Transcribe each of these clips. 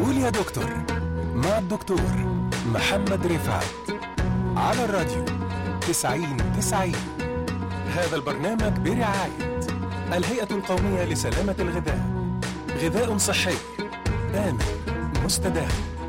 قول يا دكتور مع الدكتور محمد رفعت على الراديو 90 90 هذا البرنامج برعاية الهيئة القومية لسلامة الغذاء غذاء صحي آمن مستدام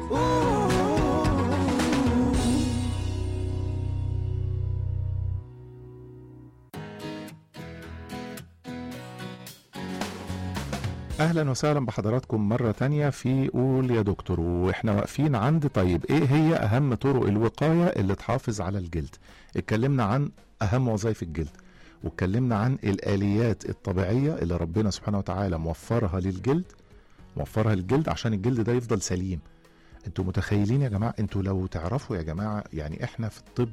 اهلا وسهلا بحضراتكم مرة تانية في قول يا دكتور واحنا واقفين عند طيب ايه هي اهم طرق الوقاية اللي تحافظ على الجلد اتكلمنا عن اهم وظائف الجلد واتكلمنا عن الاليات الطبيعية اللي ربنا سبحانه وتعالى موفرها للجلد موفرها للجلد عشان الجلد ده يفضل سليم انتوا متخيلين يا جماعة انتوا لو تعرفوا يا جماعة يعني احنا في الطب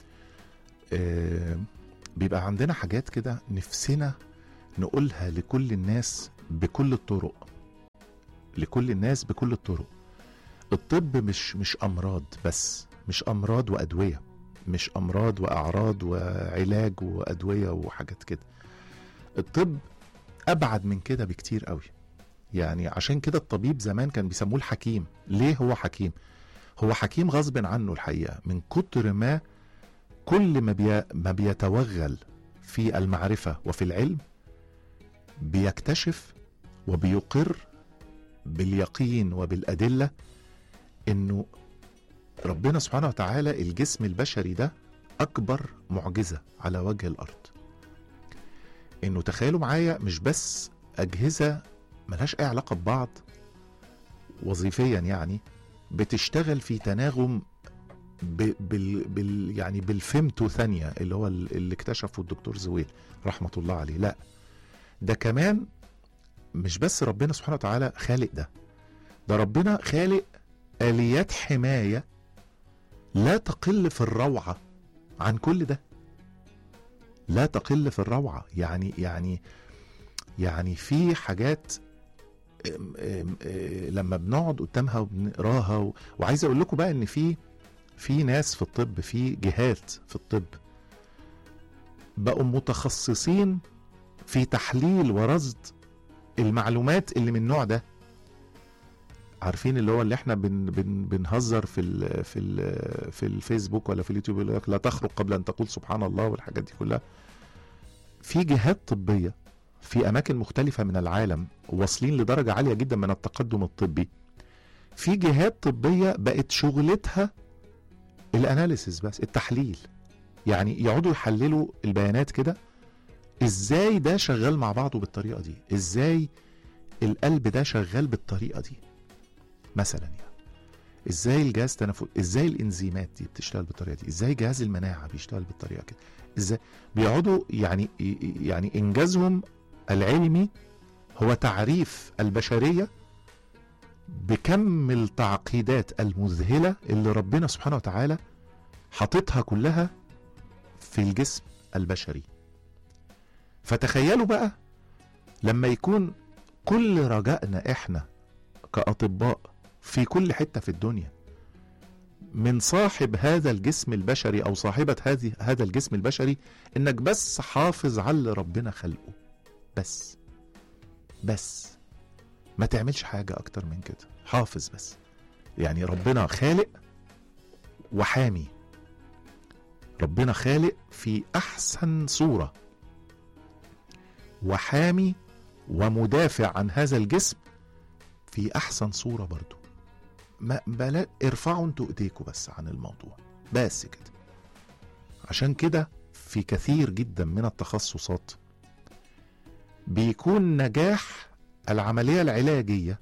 آه بيبقى عندنا حاجات كده نفسنا نقولها لكل الناس بكل الطرق لكل الناس بكل الطرق الطب مش مش امراض بس مش امراض وادويه مش امراض واعراض وعلاج وادويه وحاجات كده الطب ابعد من كده بكتير قوي يعني عشان كده الطبيب زمان كان بيسموه الحكيم ليه هو حكيم هو حكيم غصب عنه الحقيقه من كتر ما كل ما, بي ما بيتوغل في المعرفه وفي العلم بيكتشف وبيقر باليقين وبالادله انه ربنا سبحانه وتعالى الجسم البشري ده اكبر معجزه على وجه الارض انه تخيلوا معايا مش بس اجهزه ملهاش اي علاقه ببعض وظيفيا يعني بتشتغل في تناغم ب بال بال يعني بالفيمتو ثانيه اللي هو اللي اكتشفه الدكتور زويل رحمه الله عليه لا ده كمان مش بس ربنا سبحانه وتعالى خالق ده ده ربنا خالق آليات حماية لا تقل في الروعة عن كل ده لا تقل في الروعة يعني يعني يعني في حاجات ام ام ام لما بنقعد قدامها وبنقراها و... وعايز اقول لكم بقى ان في في ناس في الطب في جهات في الطب بقوا متخصصين في تحليل ورصد المعلومات اللي من النوع ده عارفين اللي هو اللي احنا بن بن بنهزر في ال في ال في الفيسبوك ولا في اليوتيوب يقول لك لا تخرج قبل ان تقول سبحان الله والحاجات دي كلها في جهات طبيه في اماكن مختلفه من العالم واصلين لدرجه عاليه جدا من التقدم الطبي في جهات طبيه بقت شغلتها الاناليسيس بس التحليل يعني يقعدوا يحللوا البيانات كده ازاي ده شغال مع بعضه بالطريقه دي ازاي القلب ده شغال بالطريقه دي مثلا يعني ازاي الجهاز تنفس ازاي الانزيمات دي بتشتغل بالطريقه دي ازاي جهاز المناعه بيشتغل بالطريقه كده ازاي بيقعدوا يعني يعني انجازهم العلمي هو تعريف البشريه بكم التعقيدات المذهله اللي ربنا سبحانه وتعالى حاططها كلها في الجسم البشري فتخيلوا بقى لما يكون كل رجائنا احنا كأطباء في كل حتة في الدنيا من صاحب هذا الجسم البشري او صاحبة هذه هذا الجسم البشري انك بس حافظ على اللي ربنا خلقه بس بس ما تعملش حاجة اكتر من كده حافظ بس يعني ربنا خالق وحامي ربنا خالق في احسن صوره وحامي ومدافع عن هذا الجسم في احسن صوره برضو ما بلا ارفعوا انتوا ايديكم بس عن الموضوع بس كده عشان كده في كثير جدا من التخصصات بيكون نجاح العمليه العلاجيه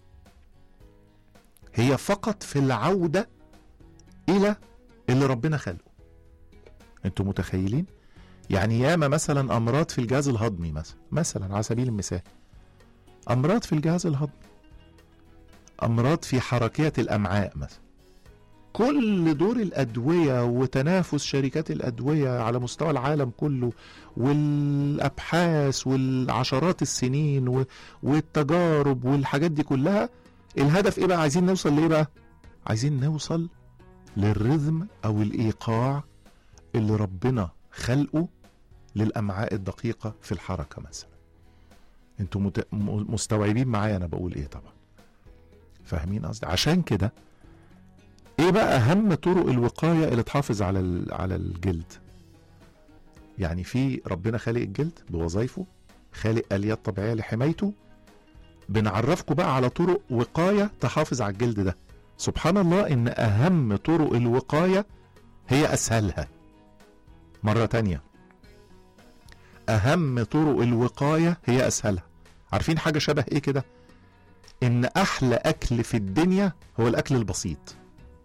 هي فقط في العوده الى اللي ربنا خلقه انتوا متخيلين يعني ياما مثلا امراض في الجهاز الهضمي مثلا مثلا على سبيل المثال امراض في الجهاز الهضمي امراض في حركيات الامعاء مثلا كل دور الادويه وتنافس شركات الادويه على مستوى العالم كله والابحاث والعشرات السنين والتجارب والحاجات دي كلها الهدف ايه بقى عايزين نوصل لايه بقى عايزين نوصل للرذم او الايقاع اللي ربنا خلقه للامعاء الدقيقه في الحركه مثلا انتوا مت... مستوعبين معايا انا بقول ايه طبعا فاهمين قصدي عشان كده ايه بقى اهم طرق الوقايه اللي تحافظ على ال- على الجلد يعني في ربنا خالق الجلد بوظائفه خالق اليات طبيعيه لحمايته بنعرفكم بقى على طرق وقايه تحافظ على الجلد ده سبحان الله ان اهم طرق الوقايه هي اسهلها مره تانية اهم طرق الوقايه هي اسهلها عارفين حاجه شبه ايه كده ان احلى اكل في الدنيا هو الاكل البسيط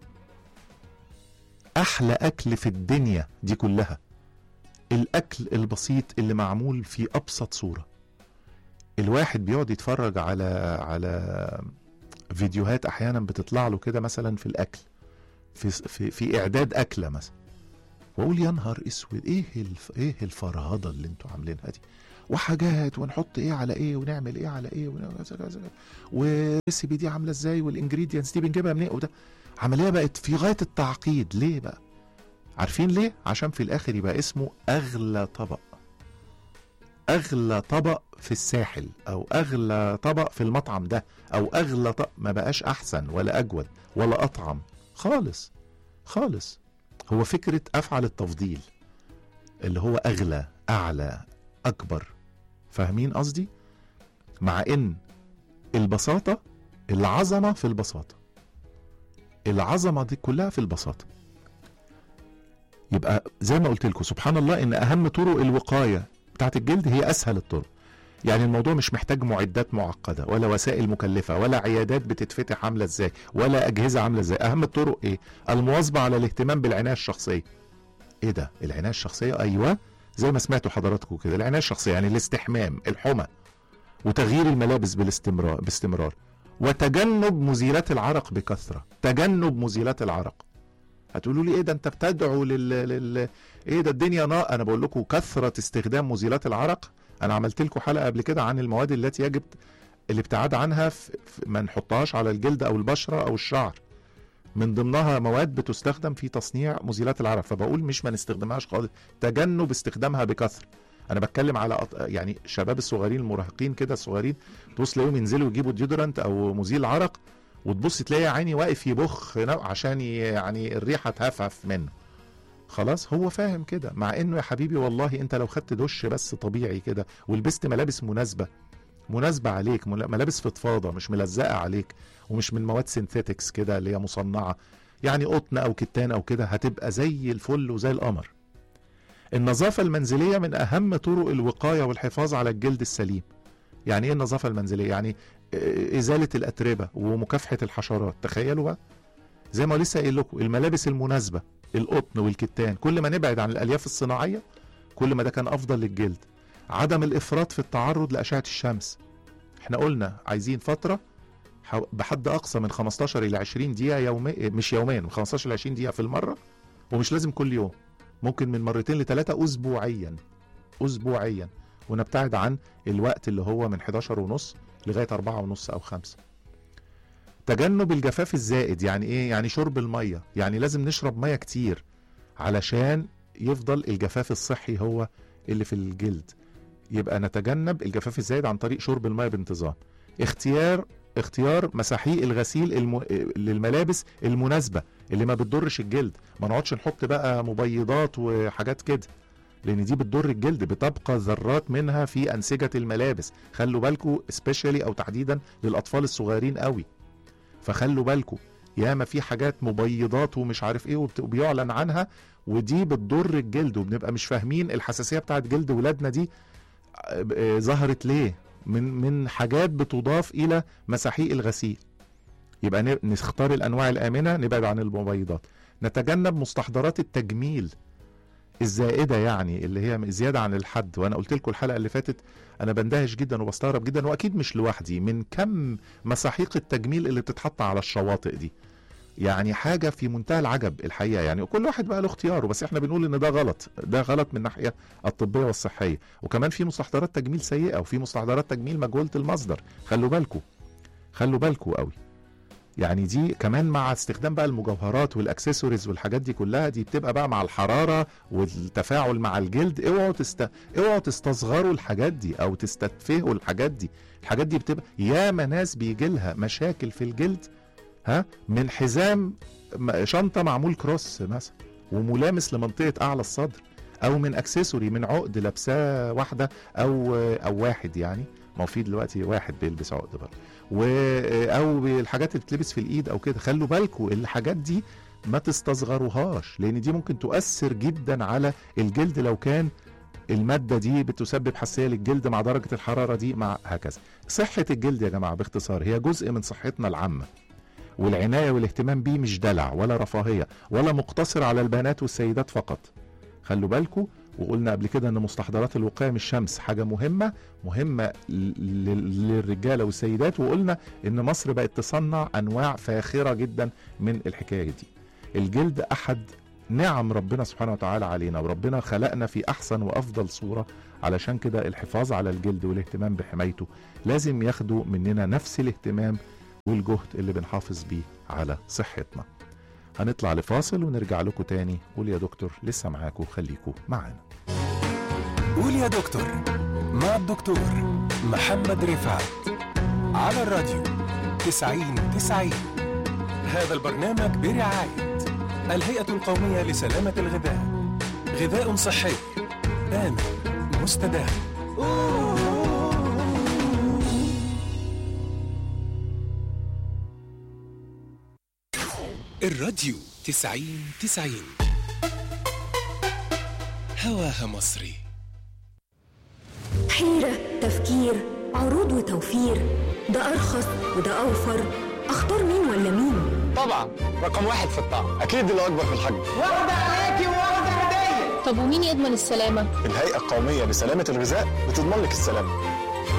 احلى اكل في الدنيا دي كلها الاكل البسيط اللي معمول في ابسط صوره الواحد بيقعد يتفرج على على فيديوهات احيانا بتطلع له كده مثلا في الاكل في في في اعداد اكله مثلا واقول يا نهار اسود ايه الف ايه الفرهده اللي انتوا عاملينها دي وحاجات ونحط ايه على ايه ونعمل ايه على ايه ونعمل كذا كذا والريسيبي دي عامله ازاي والانجريدينتس دي بنجيبها منين وده عمليه بقت في غايه التعقيد ليه بقى عارفين ليه عشان في الاخر يبقى اسمه اغلى طبق اغلى طبق في الساحل او اغلى طبق في المطعم ده او اغلى طبق ما بقاش احسن ولا اجود ولا اطعم خالص خالص هو فكره افعل التفضيل اللي هو اغلى اعلى اكبر فاهمين قصدي مع ان البساطه العظمه في البساطه العظمه دي كلها في البساطه يبقى زي ما قلت لكم سبحان الله ان اهم طرق الوقايه بتاعت الجلد هي اسهل الطرق يعني الموضوع مش محتاج معدات معقده ولا وسائل مكلفه ولا عيادات بتتفتح عامله ازاي ولا اجهزه عامله ازاي اهم الطرق ايه المواظبه على الاهتمام بالعنايه الشخصيه ايه ده العنايه الشخصيه ايوه زي ما سمعتوا حضراتكم كده العنايه الشخصيه يعني الاستحمام الحمى وتغيير الملابس بالاستمرار باستمرار وتجنب مزيلات العرق بكثره تجنب مزيلات العرق هتقولوا لي ايه ده انت بتدعو لل, لل... ايه ده الدنيا نار انا بقول لكم كثره استخدام مزيلات العرق انا عملت لكم حلقه قبل كده عن المواد التي يجب الابتعاد عنها في... في... ما نحطهاش على الجلد او البشره او الشعر من ضمنها مواد بتستخدم في تصنيع مزيلات العرق فبقول مش ما نستخدمهاش خالص تجنب استخدامها بكثره انا بتكلم على أط... يعني شباب الصغيرين المراهقين كده الصغيرين تبص تلاقيهم ينزلوا يجيبوا ديودرنت او مزيل عرق وتبص تلاقي عيني واقف يبخ عشان يعني الريحه تهفهف منه خلاص هو فاهم كده مع انه يا حبيبي والله انت لو خدت دش بس طبيعي كده ولبست ملابس مناسبه مناسبه عليك ملابس فضفاضه مش ملزقه عليك ومش من مواد سينثيتكس كده اللي هي مصنعه يعني قطن او كتان او كده هتبقى زي الفل وزي القمر النظافه المنزليه من اهم طرق الوقايه والحفاظ على الجلد السليم يعني ايه النظافه المنزليه يعني ازاله الاتربه ومكافحه الحشرات تخيلوا بقى زي ما لسه قايل لكم الملابس المناسبه القطن والكتان كل ما نبعد عن الالياف الصناعيه كل ما ده كان افضل للجلد عدم الافراط في التعرض لاشعه الشمس احنا قلنا عايزين فتره بحد اقصى من 15 الى 20 دقيقه يومي مش يوميا من 15 ل 20 دقيقه في المره ومش لازم كل يوم ممكن من مرتين لثلاثه اسبوعيا اسبوعيا ونبتعد عن الوقت اللي هو من 11 ونص لغايه 4 ونص او 5 تجنب الجفاف الزائد يعني ايه يعني شرب الميه يعني لازم نشرب ميه كتير علشان يفضل الجفاف الصحي هو اللي في الجلد يبقى نتجنب الجفاف الزائد عن طريق شرب الميه بانتظام اختيار اختيار مساحيق الغسيل الم... للملابس المناسبه اللي ما بتضرش الجلد ما نقعدش نحط بقى مبيضات وحاجات كده لان دي بتضر الجلد بتبقى ذرات منها في انسجه الملابس خلوا بالكم سبيشالي او تحديدا للاطفال الصغيرين قوي فخلوا بالكم ياما في حاجات مبيضات ومش عارف ايه وبيعلن عنها ودي بتضر الجلد وبنبقى مش فاهمين الحساسيه بتاعت جلد ولادنا دي ظهرت ليه من من حاجات بتضاف الى مساحيق الغسيل يبقى نختار الانواع الامنه نبعد عن المبيضات نتجنب مستحضرات التجميل الزائده يعني اللي هي زياده عن الحد وانا قلت لكم الحلقه اللي فاتت انا بندهش جدا وبستغرب جدا واكيد مش لوحدي من كم مساحيق التجميل اللي بتتحط على الشواطئ دي يعني حاجه في منتهى العجب الحقيقه يعني وكل واحد بقى له اختياره بس احنا بنقول ان ده غلط ده غلط من الناحيه الطبيه والصحيه وكمان في مستحضرات تجميل سيئه وفي مستحضرات تجميل مجهوله المصدر خلوا بالكم خلوا بالكم قوي يعني دي كمان مع استخدام بقى المجوهرات والاكسسوارز والحاجات دي كلها دي بتبقى بقى مع الحراره والتفاعل مع الجلد اوعوا تست... اوعوا تستصغروا الحاجات دي او تستتفهوا الحاجات دي الحاجات دي بتبقى ياما ناس بيجي لها مشاكل في الجلد ها من حزام م- شنطه معمول كروس مثلا وملامس لمنطقه اعلى الصدر او من اكسسوري من عقد لابساه واحده او او واحد يعني ما هو في دلوقتي واحد بيلبس عقد برضه و او الحاجات اللي بتلبس في الايد او كده خلوا بالكم الحاجات دي ما تستصغروهاش لان دي ممكن تؤثر جدا على الجلد لو كان الماده دي بتسبب حساسيه للجلد مع درجه الحراره دي مع هكذا صحه الجلد يا جماعه باختصار هي جزء من صحتنا العامه والعنايه والاهتمام بيه مش دلع ولا رفاهيه ولا مقتصر على البنات والسيدات فقط خلوا بالكم وقلنا قبل كده ان مستحضرات الوقايه من الشمس حاجه مهمه مهمه ل- ل- للرجاله والسيدات وقلنا ان مصر بقت تصنع انواع فاخره جدا من الحكايه دي الجلد احد نعم ربنا سبحانه وتعالى علينا وربنا خلقنا في احسن وافضل صوره علشان كده الحفاظ على الجلد والاهتمام بحمايته لازم ياخدوا مننا نفس الاهتمام والجهد اللي بنحافظ بيه على صحتنا هنطلع لفاصل ونرجع لكم تاني قول يا دكتور لسه معاكم خليكم معانا قول يا دكتور مع الدكتور محمد رفعت على الراديو 90 90 هذا البرنامج برعاية الهيئة القومية لسلامة الغذاء غذاء صحي آمن مستدام الراديو 90 90 هواها مصري حيرة تفكير عروض وتوفير ده أرخص وده أوفر أختار مين ولا مين طبعا رقم واحد في الطعم اكيد اللي اكبر في الحجم واخدة عليكي واخدة هدية طب ومين يضمن السلامة؟ الهيئه القوميه لسلامه الغذاء بتضمن لك السلامه